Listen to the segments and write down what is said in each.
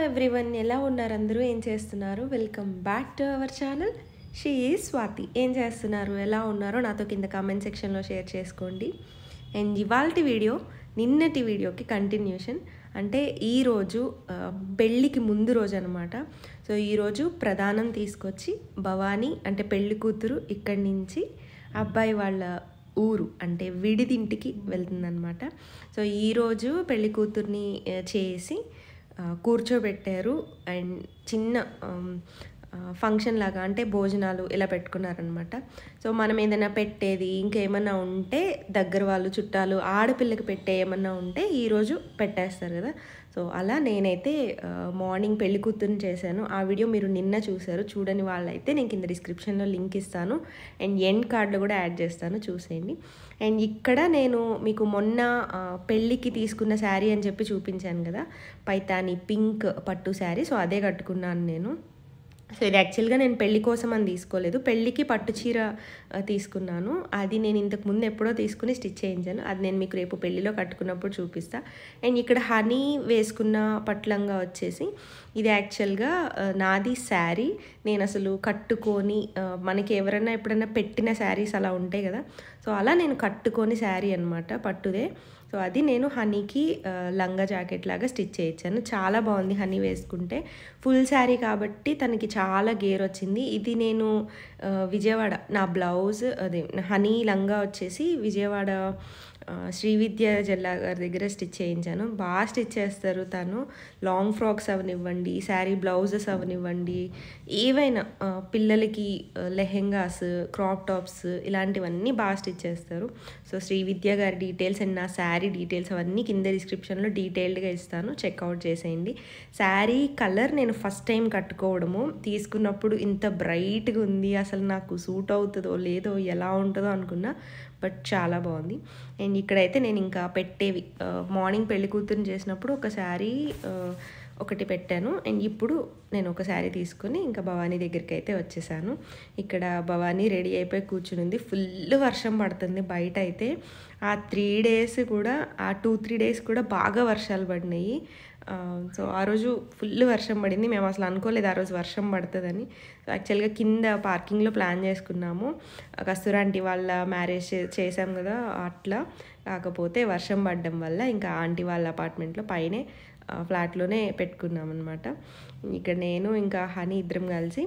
everyone ఎలా ఉన్నారు అందరూ ఏం చేస్తున్నారు welcome back to our channel she Swathi ఏం చేస్తున్నారు ఎలా ఉన్నారో నాతో కింద కామెంట్ సెక్షన్లో షేర్ చేసుకోండి అండ్ ఇవాళ వీడియో నిన్నటి వీడియోకి కంటిన్యూషన్ అంటే ఈరోజు ఆ, పెళ్ళికి ముందు రోజు అనమాట సో ఈరోజు ప్రధానం తీసుకొచ్చి భవానీ అంటే పెళ్లి కూతురు ఇక్కడి నుంచి అబ్బాయి వాళ్ళ ఊరు అంటే విడిదింటికి వెళ్తుందనమాట సో ఈరోజు పెళ్లి కూతుర్ని ఆ, చేసి ఆ, కూర్చోబెట్టారు అండ్ చిన్న ఆమ్, ఆ, ఫంక్షన్ లాగా అంటే భోజనాలు ఇలా పెట్టుకున్నారనమాట సో మనం ఏదైనా పెట్టేది ఇంకేమన్నా ఉంటే దగ్గర వాళ్ళు చుట్టాలు ఆడపిల్లకి పెట్టే ఏమన్నా ఉంటే ఈరోజు పెట్టేస్తారు కదా సో అలా నేనైతే ఆ, మార్నింగ్ పెళ్లి కూతురుని చేశాను ఆ వీడియో మీరు నిన్న చూశారు చూడని వాళ్ళైతే నేను కింద డిస్క్రిప్షన్లో లింక్ ఇస్తాను అండ్ ఎండ్ కార్డులో కూడా యాడ్ చేస్తాను చూసేయండి అండ్ ఇక్కడ నేను మీకు మొన్న ఆ, పెళ్ళికి తీసుకున్న శారీ అని చెప్పి చూపించాను కదా పైతాని పింక్ పట్టు శారీ సో అదే కట్టుకున్నాను నేను సో ఇది యాక్చువల్గా నేను పెళ్లి కోసం అని తీసుకోలేదు పెళ్ళికి పట్టు చీర ఆ, తీసుకున్నాను అది నేను ఇంతకు ముందు ఎప్పుడో తీసుకుని స్టిచ్ చేయించాను అది నేను మీకు రేపు పెళ్లిలో కట్టుకున్నప్పుడు చూపిస్తా అండ్ ఇక్కడ హనీ వేసుకున్న పట్లంగా వచ్చేసి ఇది యాక్చువల్గా ఆ, నాది శారీ నేను అసలు కట్టుకొని ఆ, మనకి ఎవరైనా ఎప్పుడైనా పెట్టిన శారీస్ అలా ఉంటాయి కదా సో అలా నేను కట్టుకొని శారీ అనమాట పట్టుదే సో అది నేను హనీకి ఆ, లంగా జాకెట్ లాగా స్టిచ్ చేయించాను చాలా బాగుంది హనీ వేసుకుంటే ఫుల్ శారీ కాబట్టి తనకి చాలా గేర్ వచ్చింది ఇది నేను ఆ, విజయవాడ నా బ్లౌజ్ అదే హనీ లంగా వచ్చేసి విజయవాడ ఆ, శ్రీవిద్య జల్లా గారి దగ్గర స్టిచ్ చేయించాను బాగా స్టిచ్ చేస్తారు తను లాంగ్ ఫ్రాక్స్ అవనివ్వండి శారీ బ్లౌజెస్ అవనివ్వండి ఏవైనా ఆ, పిల్లలకి ఆ, లెహెంగాస్ క్రాప్ టాప్స్ ఇలాంటివన్నీ బాగా స్టిచ్ చేస్తారు సో శ్రీవిద్య గారి డీటెయిల్స్ అండ్ నా శారీ డీటెయిల్స్ అవన్నీ కింద డిస్క్రిప్షన్లో డీటెయిల్డ్గా ఇస్తాను చెక్అవుట్ చేసేయండి శారీ కలర్ నేను ఫస్ట్ టైం కట్టుకోవడము తీసుకున్నప్పుడు ఇంత బ్రైట్గా ఉంది అసలు నాకు సూట్ అవుతుందో లేదో ఎలా ఉంటుందో అనుకున్నా బట్ చాలా బాగుంది అండ్ ఇక్కడైతే నేను ఇంకా పెట్టేవి మార్నింగ్ పెళ్లి కూతురుని చేసినప్పుడు ఒక శారీ ఆ, ఒకటి పెట్టాను అండ్ ఇప్పుడు నేను ఒక శారీ తీసుకొని ఇంకా భవానీ దగ్గరికి అయితే వచ్చేసాను ఇక్కడ భవానీ రెడీ అయిపోయి కూర్చుని ఉంది ఫుల్ వర్షం పడుతుంది బయట అయితే ఆ త్రీ డేస్ కూడా ఆ టూ త్రీ డేస్ కూడా బాగా వర్షాలు పడినాయి ఆ, సో ఆ రోజు ఫుల్ వర్షం పడింది మేము అసలు అనుకోలేదు ఆ రోజు వర్షం పడుతుందని సో యాక్చువల్గా కింద పార్కింగ్లో ప్లాన్ చేసుకున్నాము కస్తూరాంటి వాళ్ళ మ్యారేజ్ చే- చేసాం కదా అట్లా కాకపోతే వర్షం పడడం వల్ల ఇంకా ఆంటీ వాళ్ళ అపార్ట్మెంట్లో పైనే ఆ, ఫ్లాట్లోనే పెట్టుకున్నాం అనమాట ఇక్కడ నేను ఇంకా హనీ ఇద్దరం కలిసి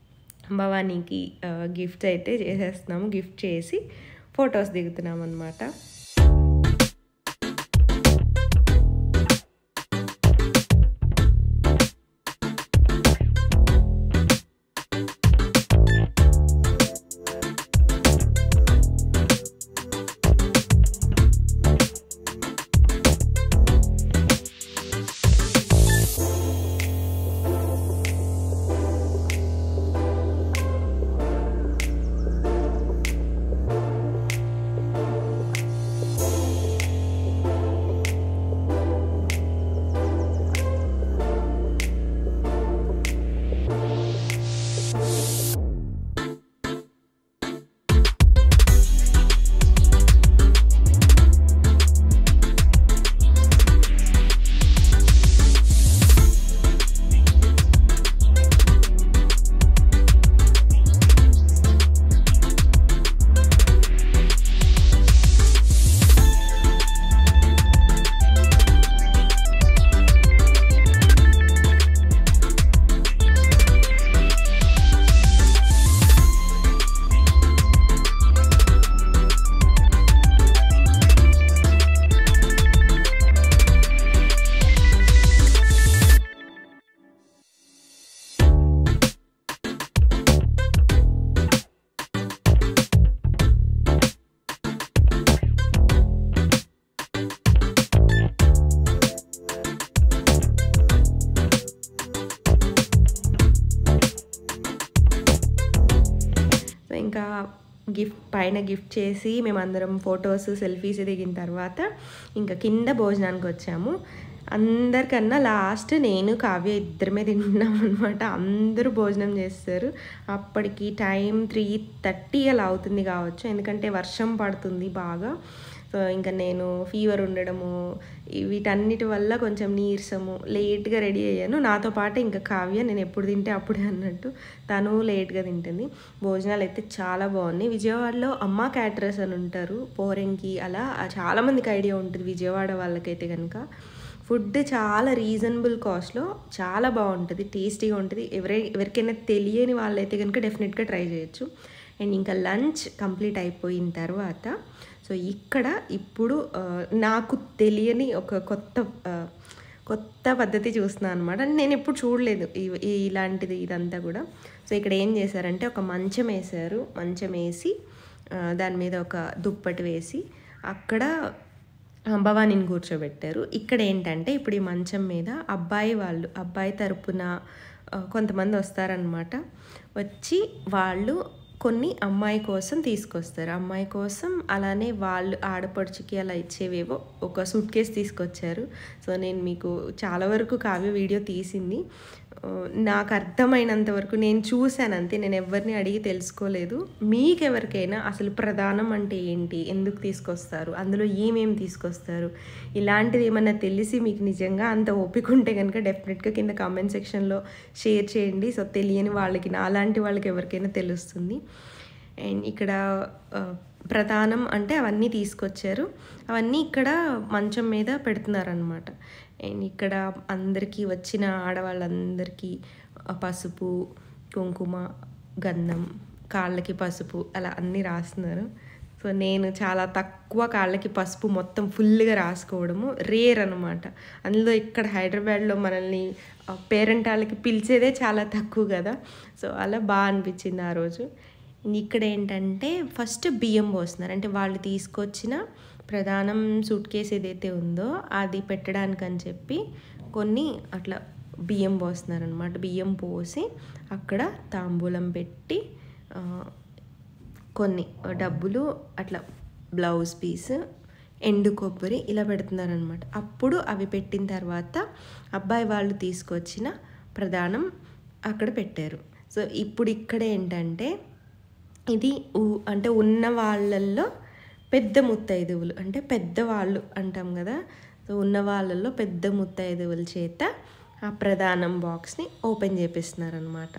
భవానీకి గిఫ్ట్స్ అయితే చేసేస్తున్నాము గిఫ్ట్ చేసి ఫొటోస్ దిగుతున్నాం అనమాట సో ఇంకా గిఫ్ట్ పైన గిఫ్ట్ చేసి మేమందరం ఫొటోస్ సెల్ఫీస్ దిగిన తర్వాత ఇంకా కింద భోజనానికి వచ్చాము అందరికన్నా లాస్ట్ నేను కావ్య ఇద్దరమే తింటున్నాం అనమాట అందరూ భోజనం చేస్తారు అప్పటికి టైం త్రీ థర్టీ అలా అవుతుంది కావచ్చు ఎందుకంటే వర్షం పడుతుంది బాగా సో ఇంకా నేను ఫీవర్ ఉండడము ఈ వీటన్నిటి వల్ల కొంచెం నీరసము లేట్గా రెడీ అయ్యాను నాతో పాటు ఇంకా కావ్య నేను ఎప్పుడు తింటే అప్పుడే అన్నట్టు తను లేట్గా తింటుంది భోజనాలు అయితే చాలా బాగున్నాయి విజయవాడలో అమ్మ క్యాటరర్స్ అని ఉంటారు పోరెంకి అలా చాలామందికి ఐడియా ఉంటుంది విజయవాడ వాళ్ళకైతే కనుక ఫుడ్ చాలా రీజనబుల్ కాస్ట్లో చాలా బాగుంటుంది టేస్టీగా ఉంటుంది ఎవరై ఎవరికైనా తెలియని వాళ్ళైతే కనుక డెఫినెట్గా ట్రై చేయొచ్చు అండ్ ఇంకా లంచ్ కంప్లీట్ అయిపోయిన తర్వాత సో ఇక్కడ ఇప్పుడు ఆ, నాకు తెలియని ఒక కొత్త ఆ, కొత్త పద్ధతి చూస్తున్నాను అనమాట నేను ఎప్పుడు చూడలేదు ఈ- ఈ ఇలాంటిది ఇదంతా కూడా సో ఇక్కడ ఏం చేశారంటే ఒక మంచం వేశారు మంచం వేసి ఆ, దాని మీద ఒక దుప్పటి వేసి అక్కడ ఆ, భవానీని కూర్చోబెట్టారు ఇక్కడ ఏంటంటే ఇప్పుడు ఈ మంచం మీద అబ్బాయి వాళ్ళు అబ్బాయి తరపున ఆ, కొంతమంది వస్తారనమాట వచ్చి వాళ్ళు కొన్ని అమ్మాయి కోసం తీసుకొస్తారు అమ్మాయి కోసం అలానే వాళ్ళు ఆడపడుచుకి అలా ఇచ్చేవేవో ఒక సూట్ కేసు తీసుకొచ్చారు సో నేను మీకు చాలా వరకు కావ్య వీడియో తీసింది ఆ, నాకు అర్థమైనంత వరకు నేను చూశాను అంతే నేను ఎవరిని అడిగి తెలుసుకోలేదు మీకు ఎవరికైనా అసలు ప్రధానం అంటే ఏంటి ఎందుకు తీసుకొస్తారు అందులో ఏమేమి తీసుకొస్తారు ఇలాంటిది ఏమన్నా తెలిసి మీకు నిజంగా అంత ఓపిక ఉంటే కనుక డెఫినెట్గా కింద కామెంట్ సెక్షన్లో షేర్ చేయండి సో తెలియని వాళ్ళకి నా అలాంటి వాళ్ళకి ఎవరికైనా తెలుస్తుంది అండ్ ఇక్కడ ఆ, ప్రధానం అంటే అవన్నీ తీసుకొచ్చారు అవన్నీ ఇక్కడ మంచం మీద పెడుతున్నారనమాట అండ్ ఇక్కడ అందరికీ వచ్చిన ఆడవాళ్ళందరికీ ఆ, పసుపు కుంకుమ గంధం కాళ్ళకి పసుపు అలా అన్నీ రాస్తున్నారు సో నేను చాలా తక్కువ కాళ్ళకి పసుపు మొత్తం ఫుల్గా రాసుకోవడము రేర్ అనమాట అందులో ఇక్కడ హైదరాబాద్లో మనల్ని పేరెంట్ వాళ్ళకి పిలిచేదే చాలా తక్కువ కదా సో అలా బాగా అనిపించింది ఆ రోజు ఇక్కడ ఏంటంటే ఫస్ట్ బియ్యం పోస్తున్నారు అంటే వాళ్ళు తీసుకొచ్చిన ప్రధానం సూట్ కేసు ఏదైతే ఉందో అది పెట్టడానికి అని చెప్పి కొన్ని అట్లా బియ్యం పోస్తున్నారు అనమాట బియ్యం పోసి అక్కడ తాంబూలం పెట్టి ఆ, కొన్ని డబ్బులు అట్లా బ్లౌజ్ పీస్ ఎండు కొబ్బరి ఇలా పెడుతున్నారనమాట అప్పుడు అవి పెట్టిన తర్వాత అబ్బాయి వాళ్ళు తీసుకొచ్చిన ప్రధానం అక్కడ పెట్టారు సో ఇప్పుడు ఇక్కడ ఏంటంటే ఇది ఊ- అంటే ఉన్న వాళ్ళల్లో పెద్ద ముత్తైదువులు అంటే పెద్దవాళ్ళు అంటాం కదా సో ఉన్న వాళ్ళల్లో పెద్ద ముత్తైదువుల చేత ఆ ప్రధానం బాక్స్ని ఓపెన్ చేపిస్తున్నారనమాట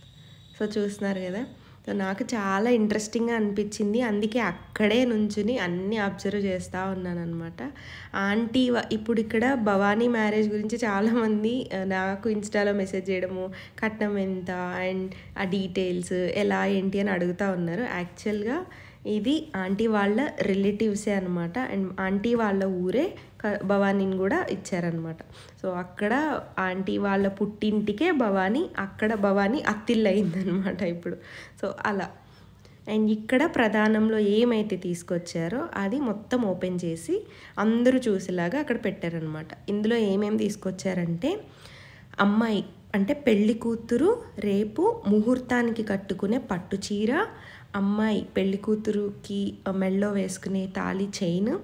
సో చూస్తున్నారు కదా సో నాకు చాలా ఇంట్రెస్టింగ్గా అనిపించింది అందుకే అక్కడే నుంచుని అన్నీ అబ్జర్వ్ చేస్తూ ఉన్నాను అనమాట ఆంటీ వ- ఇప్పుడు ఇక్కడ భవానీ మ్యారేజ్ గురించి చాలామంది ఆ, నాకు ఇన్స్టాలో మెసేజ్ చేయడము కట్నం ఎంత అండ్ ఆ డీటెయిల్స్ ఎలా ఏంటి అని అడుగుతూ ఉన్నారు యాక్చువల్గా ఇది ఆంటీ వాళ్ళ రిలేటివ్సే అనమాట అండ్ ఆంటీ వాళ్ళ ఊరే క- భవానీని కూడా ఇచ్చారనమాట సో అక్కడ ఆంటీ వాళ్ళ పుట్టింటికే భవానీ అక్కడ భవానీ అత్తిల్లు అయిందనమాట ఇప్పుడు సో అలా అండ్ ఇక్కడ ప్రధానంలో ఏమైతే తీసుకొచ్చారో అది మొత్తం ఓపెన్ చేసి అందరూ చూసేలాగా అక్కడ పెట్టారనమాట ఇందులో ఏమేమి తీసుకొచ్చారంటే అమ్మాయి అంటే పెళ్లి కూతురు రేపు ముహూర్తానికి కట్టుకునే పట్టు చీర అమ్మాయి పెళ్లి కూతురుకి మెళ్ళో వేసుకునే తాళి చైన్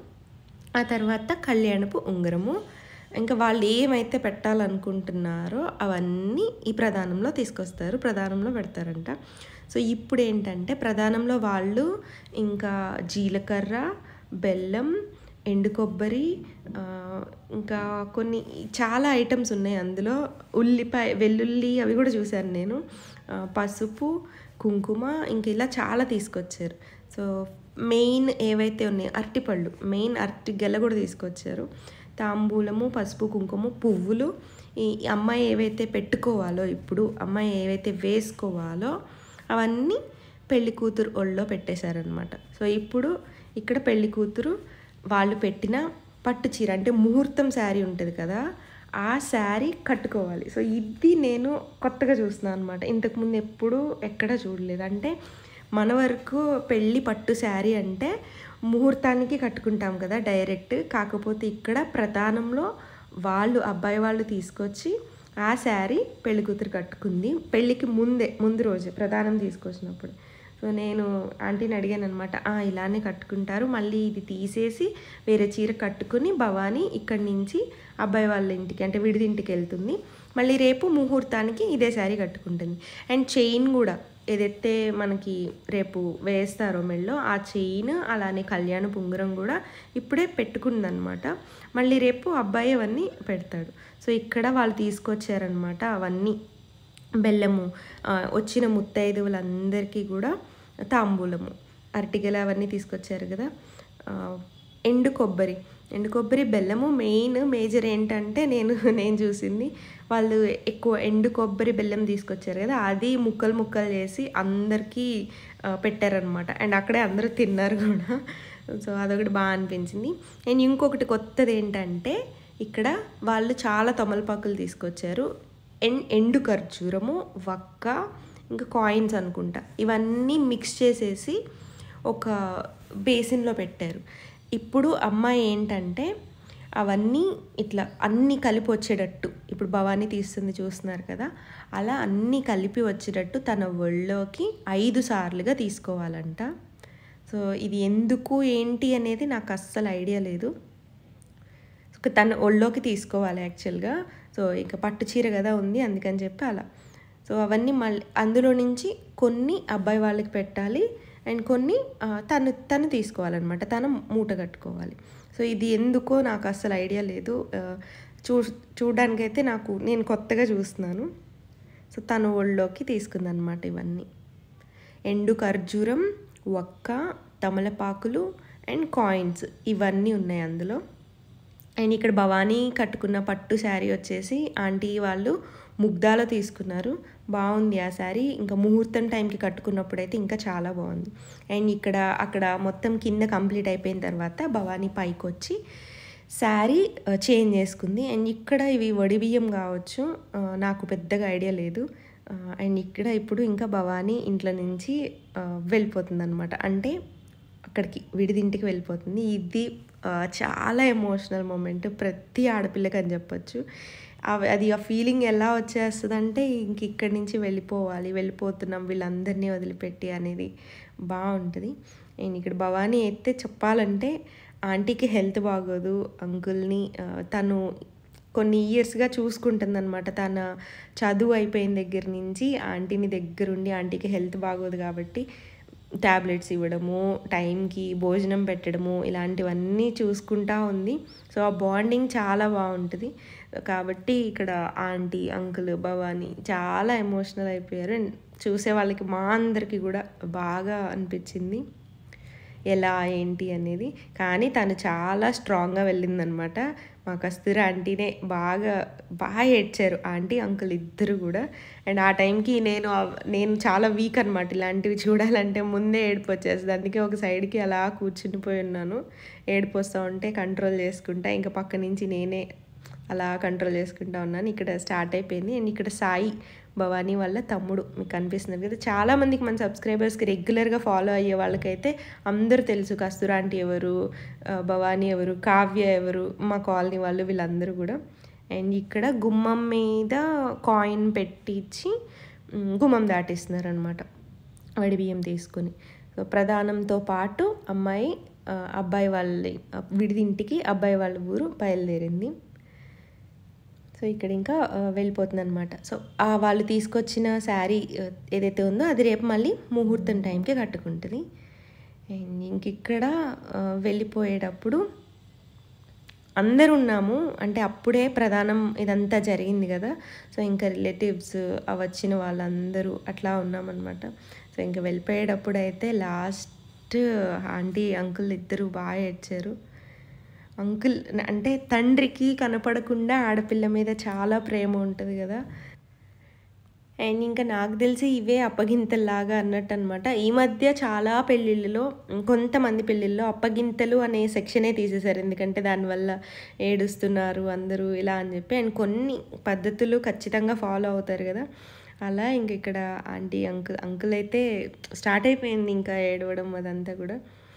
ఆ తర్వాత కళ్యాణపు ఉంగరము ఇంకా వాళ్ళు ఏమైతే పెట్టాలనుకుంటున్నారో అవన్నీ ఈ ప్రధానంలో తీసుకొస్తారు ప్రధానంలో పెడతారంట సో ఇప్పుడు ఏంటంటే ప్రధానంలో వాళ్ళు ఇంకా జీలకర్ర బెల్లం ఎండు కొబ్బరి ఆ, ఇంకా కొన్ని చాలా ఐటమ్స్ ఉన్నాయి అందులో ఉల్లిపాయ వెల్లుల్లి అవి కూడా చూశాను నేను ఆ, పసుపు కుంకుమ ఇంక ఇలా చాలా తీసుకొచ్చారు సో మెయిన్ ఏవైతే ఉన్నాయో అరటిపళ్ళు మెయిన్ అరటి గెల కూడా తీసుకొచ్చారు తాంబూలము పసుపు కుంకుమ పువ్వులు ఈ అమ్మాయి ఏవైతే పెట్టుకోవాలో ఇప్పుడు అమ్మాయి ఏవైతే వేసుకోవాలో అవన్నీ పెళ్లి కూతురు ఒళ్ళో పెట్టేశారనమాట సో ఇప్పుడు ఇక్కడ పెళ్లి కూతురు వాళ్ళు పెట్టిన పట్టు చీర అంటే ముహూర్తం శారీ ఉంటుంది కదా ఆ శారీ కట్టుకోవాలి సో ఇది నేను కొత్తగా చూస్తున్నాను అనమాట ఇంతకుముందు ఎప్పుడూ ఎక్కడ చూడలేదు అంటే మన వరకు పెళ్ళి పట్టు శారీ అంటే ముహూర్తానికి కట్టుకుంటాం కదా డైరెక్ట్ కాకపోతే ఇక్కడ ప్రధానంలో వాళ్ళు అబ్బాయి వాళ్ళు తీసుకొచ్చి ఆ శారీ పెళ్లి కూతురు కట్టుకుంది పెళ్ళికి ముందే ముందు రోజు ప్రధానం తీసుకొచ్చినప్పుడు సో నేను ఆంటీని అడిగాను అనమాట ఇలానే కట్టుకుంటారు మళ్ళీ ఇది తీసేసి వేరే చీర కట్టుకుని భవానీ ఇక్కడి నుంచి అబ్బాయి వాళ్ళ ఇంటికి అంటే విడిది ఇంటికి వెళ్తుంది మళ్ళీ రేపు ముహూర్తానికి ఇదే శారీ కట్టుకుంటుంది అండ్ చైన్ కూడా ఏదైతే మనకి రేపు వేస్తారో మెళ్ళో ఆ చైన్ అలానే కళ్యాణ పుంగరం కూడా ఇప్పుడే పెట్టుకుందనమాట మళ్ళీ రేపు అబ్బాయి అవన్నీ పెడతాడు సో ఇక్కడ వాళ్ళు తీసుకొచ్చారనమాట అవన్నీ బెల్లము ఆ, వచ్చిన ముత్తైదువులందరికీ కూడా తాంబూలము అరటిగల అవన్నీ తీసుకొచ్చారు కదా ఆ, ఎండు కొబ్బరి ఎండు కొబ్బరి బెల్లము మెయిన్ మేజర్ ఏంటంటే నేను నేను చూసింది వాళ్ళు ఎక్కువ ఎండు కొబ్బరి బెల్లం తీసుకొచ్చారు కదా అది ముక్కలు ముక్కలు చేసి అందరికీ ఆ, పెట్టారనమాట అండ్ అక్కడే అందరూ తిన్నారు కూడా సో అదొకటి బాగా అనిపించింది అండ్ ఇంకొకటి కొత్తది ఏంటంటే ఇక్కడ వాళ్ళు చాలా తమలపాకులు తీసుకొచ్చారు ఎన్ ఎండు ఖర్జూరము వక్క ఇంకా కాయిన్స్ అనుకుంటా ఇవన్నీ మిక్స్ చేసేసి ఒక బేసిన్లో పెట్టారు ఇప్పుడు అమ్మాయి ఏంటంటే అవన్నీ ఇట్లా అన్నీ కలిపి వచ్చేటట్టు ఇప్పుడు భవానీ తీస్తుంది చూస్తున్నారు కదా అలా అన్నీ కలిపి వచ్చేటట్టు తన ఒళ్ళోకి ఐదు సార్లుగా తీసుకోవాలంట సో ఇది ఎందుకు ఏంటి అనేది నాకు అస్సలు ఐడియా లేదు సో తన ఒళ్ళోకి తీసుకోవాలి యాక్చువల్గా సో ఇక పట్టు చీర కదా ఉంది అందుకని చెప్పి అలా సో అవన్నీ మళ్ళీ అందులో నుంచి కొన్ని అబ్బాయి వాళ్ళకి పెట్టాలి అండ్ కొన్ని ఆ, తను తను తీసుకోవాలన్నమాట తను మూట కట్టుకోవాలి సో ఇది ఎందుకో నాకు అస్సలు ఐడియా లేదు ఆ, చూ చూడడానికైతే నాకు నేను కొత్తగా చూస్తున్నాను సో తను ఒళ్ళోకి తీసుకుందనమాట ఇవన్నీ ఎండు ఖర్జూరం వక్క తమలపాకులు అండ్ కాయిన్స్ ఇవన్నీ ఉన్నాయి అందులో అండ్ ఇక్కడ భవానీ కట్టుకున్న పట్టు శారీ వచ్చేసి ఆంటీ వాళ్ళు ముగ్ధాలో తీసుకున్నారు బాగుంది ఆ శారీ ఇంకా ముహూర్తం టైంకి కట్టుకున్నప్పుడు అయితే ఇంకా చాలా బాగుంది అండ్ ఇక్కడ అక్కడ మొత్తం కింద కంప్లీట్ అయిపోయిన తర్వాత భవానీ పైకి వచ్చి శారీ చేంజ్ చేసుకుంది అండ్ ఇక్కడ ఇవి వడి బియ్యం కావచ్చు ఆ, నాకు పెద్దగా ఐడియా లేదు ఆ, అండ్ ఇక్కడ ఇప్పుడు ఇంకా భవానీ ఇంట్లో నుంచి వెళ్ళిపోతుంది అనమాట అంటే అక్కడికి విడిదింటికి వెళ్ళిపోతుంది ఇది ఆ, చాలా ఎమోషనల్ మూమెంట్ ప్రతి ఆడపిల్లకి అని చెప్పొచ్చు అవి- అది ఆ ఫీలింగ్ ఎలా వచ్చేస్తుంది అంటే ఇంక ఇక్కడి నుంచి వెళ్ళిపోవాలి వెళ్ళిపోతున్నాం వీళ్ళందరినీ వదిలిపెట్టి అనేది బాగుంటుంది నేను ఇక్కడ భవానీ అయితే చెప్పాలంటే ఆంటీకి హెల్త్ బాగోదు అంకుల్ని ఆ, తను కొన్ని ఇయర్స్గా చూసుకుంటుందన్నమాట తన చదువు అయిపోయిన దగ్గర నుంచి ఆంటీని దగ్గరుండి ఆంటీకి హెల్త్ బాగోదు కాబట్టి ట్యాబ్లెట్స్ ఇవ్వడము టైంకి భోజనం పెట్టడము ఇలాంటివన్నీ చూసుకుంటా ఉంది సో ఆ బాండింగ్ చాలా బాగుంటుంది కాబట్టి ఇక్కడ ఆంటీ అంకుల్ భవానీ చాలా ఎమోషనల్ అయిపోయారు అండ్ చూసే వాళ్ళకి మా అందరికీ కూడా బాగా అనిపించింది ఎలా ఏంటి అనేది కానీ తను చాలా స్ట్రాంగ్గా వెళ్ళిందనమాట మా కస్తూరి ఆంటీనే బాగా బాగా ఏడ్చారు ఆంటీ అంకుల్ ఇద్దరు కూడా అండ్ ఆ టైంకి నేను ఆ- నేను చాలా వీక్ అనమాట ఇలాంటివి చూడాలంటే ముందే ఏడుపు వచ్చేస్తుంది అందుకే ఒక సైడ్కి అలా కూర్చునిపోయి ఉన్నాను ఏడుపు వస్తూ ఉంటే కంట్రోల్ చేసుకుంటా ఇంకా పక్క నుంచి నేనే అలా కంట్రోల్ చేసుకుంటా ఉన్నాను ఇక్కడ స్టార్ట్ అయిపోయింది అండ్ ఇక్కడ సాయి భవానీ వాళ్ళ తమ్ముడు మీకు కనిపిస్తుంది కదా చాలామందికి మన సబ్స్క్రైబర్స్కి రెగ్యులర్గా ఫాలో అయ్యే వాళ్ళకైతే అందరూ తెలుసు కస్తూరి ఆంటీ ఎవరు ఆ, భవానీ ఎవరు కావ్య ఎవరు మా కాలనీ వాళ్ళు వీళ్ళందరూ కూడా అండ్ ఇక్కడ గుమ్మం మీద కాయిన్ పెట్టించి ఉమ్, గుమ్మం దాటిస్తున్నారు అనమాట వడి బియ్యం తీసుకుని సో ప్రధానంతో పాటు అమ్మాయి ఆ, అబ్బాయి వాళ్ళ విడిదింటికి అబ్బాయి వాళ్ళ ఊరు బయలుదేరింది సో ఇక్కడ ఇంకా వెళ్ళిపోతుంది అనమాట సో ఆ వాళ్ళు తీసుకొచ్చిన శారీ ఆ, ఏదైతే ఉందో అది రేపు మళ్ళీ ముహూర్తం టైంకి కట్టుకుంటుంది అండ్ ఇంక ఇక్కడ ఆ, వెళ్ళిపోయేటప్పుడు అందరు ఉన్నాము అంటే అప్పుడే ప్రధానం ఇదంతా జరిగింది కదా సో ఇంకా రిలేటివ్స్ వచ్చిన వాళ్ళందరూ అట్లా ఉన్నామన్నమాట సో ఇంకా వెళ్ళిపోయేటప్పుడు అయితే లాస్ట్ ఆంటీ అంకుల్ ఇద్దరు బాగా ఏడ్చారు అంకుల్ అంటే తండ్రికి కనపడకుండా ఆడపిల్ల మీద చాలా ప్రేమ ఉంటుంది కదా అండ్ ఇంకా నాకు తెలిసి ఇవే అప్పగింతల్లాగా అన్నట్టు అనమాట ఈ మధ్య చాలా పెళ్ళిళ్ళలో కొంతమంది పెళ్ళిళ్ళలో అప్పగింతలు అనే సెక్షనే తీసేశారు ఎందుకంటే దానివల్ల ఏడుస్తున్నారు అందరూ ఇలా అని చెప్పి అండ్ కొన్ని పద్ధతులు ఖచ్చితంగా ఫాలో అవుతారు కదా అలా ఇంక ఇక్కడ ఆంటీ అంకుల్ అంకుల్ అయితే స్టార్ట్ అయిపోయింది ఇంకా ఏడవడం అదంతా కూడా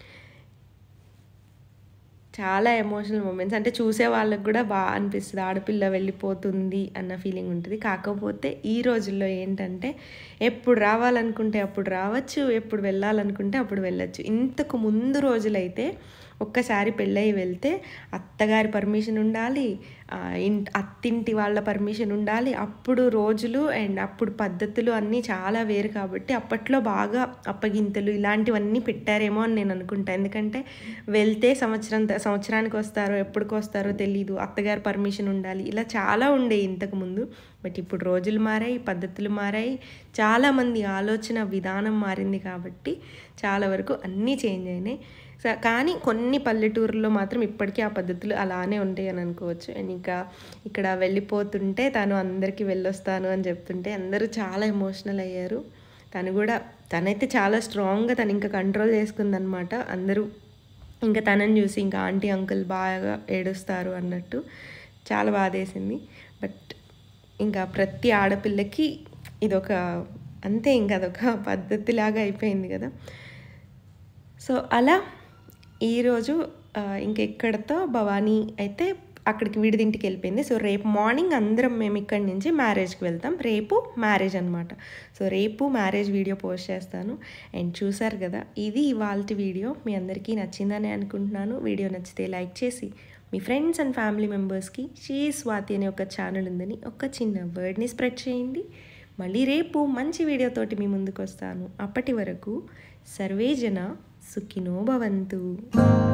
చాలా ఎమోషనల్ మూమెంట్స్ అంటే చూసే వాళ్ళకి కూడా బాగా అనిపిస్తుంది ఆడపిల్ల వెళ్ళిపోతుంది అన్న ఫీలింగ్ ఉంటుంది కాకపోతే ఈ రోజుల్లో ఏంటంటే ఎప్పుడు రావాలనుకుంటే అప్పుడు రావచ్చు ఎప్పుడు వెళ్ళాలనుకుంటే అప్పుడు వెళ్ళొచ్చు ఇంతకు ముందు రోజులైతే ఒక్కసారి పెళ్ళయి వెళ్తే అత్తగారి పర్మిషన్ ఉండాలి ఆ, ఇన్- అత్తింటి వాళ్ళ పర్మిషన్ ఉండాలి అప్పుడు రోజులు అండ్ అప్పుడు పద్ధతులు అన్నీ చాలా వేరు కాబట్టి అప్పట్లో బాగా అప్పగింతలు ఇలాంటివన్నీ పెట్టారేమో అని నేను అనుకుంటా ఎందుకంటే వెళ్తే సంవత్సరం త- సంవత్సరానికి వస్తారో ఎప్పటికి వస్తారో తెలీదు అత్తగారి పర్మిషన్ ఉండాలి ఇలా చాలా ఉండే ఇంతకు ముందు బట్ ఇప్పుడు రోజులు మారాయి పద్ధతులు మారాయి చాలామంది ఆలోచన విధానం మారింది కాబట్టి చాలా వరకు అన్నీ చేంజ్ అయినాయి స- కానీ కొన్ని పల్లెటూరుల్లో మాత్రం ఇప్పటికీ ఆ పద్ధతులు అలానే ఉంటాయి అని అనుకోవచ్చు అండ్ ఇంకా ఇక్కడ వెళ్ళిపోతుంటే తను అందరికీ వెళ్ళొస్తాను అని చెప్తుంటే అందరూ చాలా ఎమోషనల్ అయ్యారు తను కూడా తనైతే చాలా స్ట్రాంగ్గా తను ఇంకా కంట్రోల్ చేసుకుందనమాట అందరూ ఇంకా తనని చూసి ఇంకా ఆంటీ అంకుల్ బాగా ఏడుస్తారు అన్నట్టు చాలా బాధేసింది బట్ ఇంకా ప్రతి ఆడపిల్లకి ఇదొక అంతే ఇంకా అదొక పద్ధతిలాగా అయిపోయింది కదా సో అలా ఈరోజు ఆ, ఇంకెక్కడితో భవానీ అయితే అక్కడికి విడిదింటికి వెళ్ళిపోయింది సో రేపు మార్నింగ్ అందరం మేము ఇక్కడి నుంచి మ్యారేజ్కి వెళ్తాం రేపు మ్యారేజ్ అనమాట సో రేపు మ్యారేజ్ వీడియో పోస్ట్ చేస్తాను అండ్ చూసారు కదా ఇది ఇవాళ వీడియో మీ అందరికీ నచ్చిందని అనుకుంటున్నాను వీడియో నచ్చితే లైక్ చేసి మీ ఫ్రెండ్స్ అండ్ ఫ్యామిలీ మెంబర్స్కి షీ స్వాతి అనే ఒక ఛానల్ ఉందని ఒక చిన్న వర్డ్ని స్ప్రెడ్ చేయండి మళ్ళీ రేపు మంచి వీడియోతోటి మీ ముందుకు వస్తాను అప్పటి వరకు సర్వే జన సుఖినో భవంతు